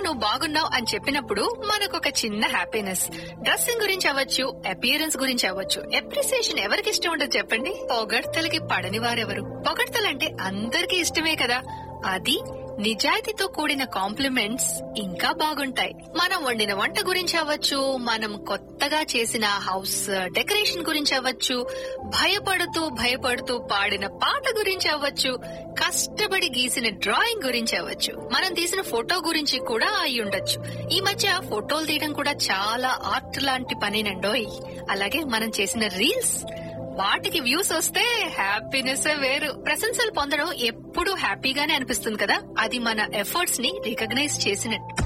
నువ్వు బాగున్నావు అని చెప్పినప్పుడు మనకు ఒక చిన్న హ్యాపీనెస్ డ్రెస్సింగ్ గురించి అవ్వచ్చు అపియరెన్స్ గురించి అవ్వచ్చు అప్రిసియేషన్ ఎవరికి ఇష్టం ఉండదు చెప్పండి పొగడ్తలకి పడని వారెవరు పొగడ్తలంటే అందరికీ ఇష్టమే కదా అది నిజాయితీతో కూడిన కాంప్లిమెంట్స్ ఇంకా బాగుంటాయి మనం వండిన వంట గురించి అవ్వచ్చు మనం కొత్తగా చేసిన హౌస్ డెకరేషన్ గురించి అవ్వచ్చు భయపడుతూ భయపడుతూ పాడిన పాట గురించి అవ్వచ్చు కష్టపడి గీసిన డ్రాయింగ్ గురించి అవ్వచ్చు మనం తీసిన ఫోటో గురించి కూడా అయి ఉండొచ్చు ఈ మధ్య ఫోటోలు తీయడం కూడా చాలా ఆర్ట్ లాంటి పనేనండోయ్ అలాగే మనం చేసిన రీల్స్ వాటికి వ్యూస్ వస్తే హ్యాపీనెస్ వేరు ప్రశంసలు పొందడం ఎప్పుడూ హ్యాపీగానే అనిపిస్తుంది కదా అది మన ఎఫర్ట్స్ ని రికగ్నైజ్ చేసినట్టు